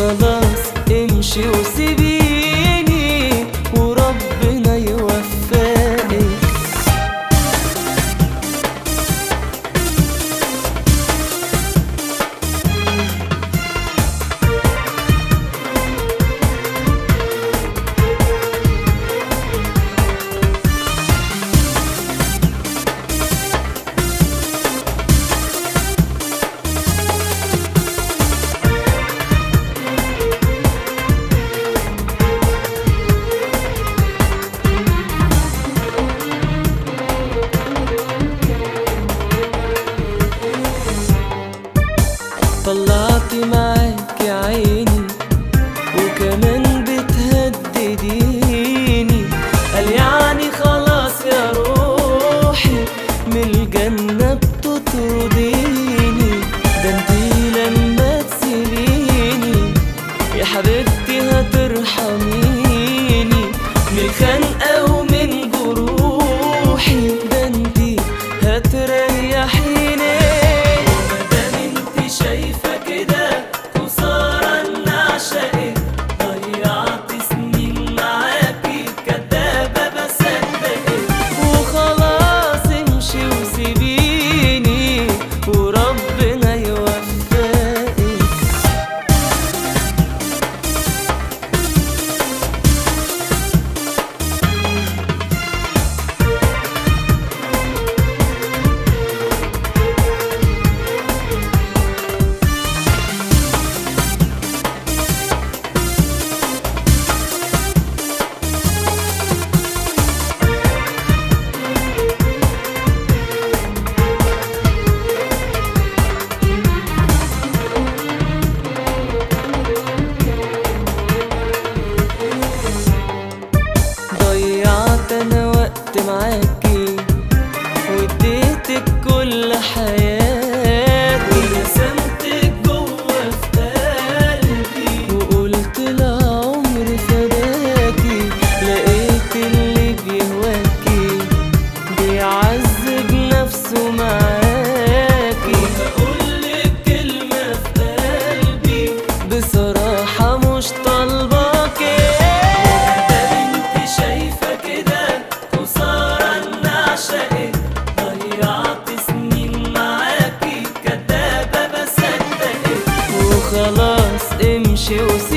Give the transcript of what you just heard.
وخلاص امشي وسيبيني وربنا يوفقك طلعت معاك يا عيني وكمان بتهدديني قال يعني خلاص يا روحي من الجنة بتطرديني ده انتي لما تسيبيني يا حبيبتي هترحميني من الخنقة ومن جروحي ده انتي هتريحيني ومادام انتي شايفة كده خسارة ان اعشقك ضيعت سنين معاكي كدابة بصدقك وخلاص امشي وسيبيني وربنا يوفقك ضيعت انا وقت معاكي واديتك كل حياتي ورسمتك جوه في قلبي وقلت لعمري فداكي لقيت اللي بيهواكي بيعذب نفسه معاكي وهقولك كلمة في قلبي بصراحة مش طالباكي ده انت شايفة كده خسارة ان اعشقك ضيعت سنين معاكي كدابة بصدقك وخلاص امشي وسيبني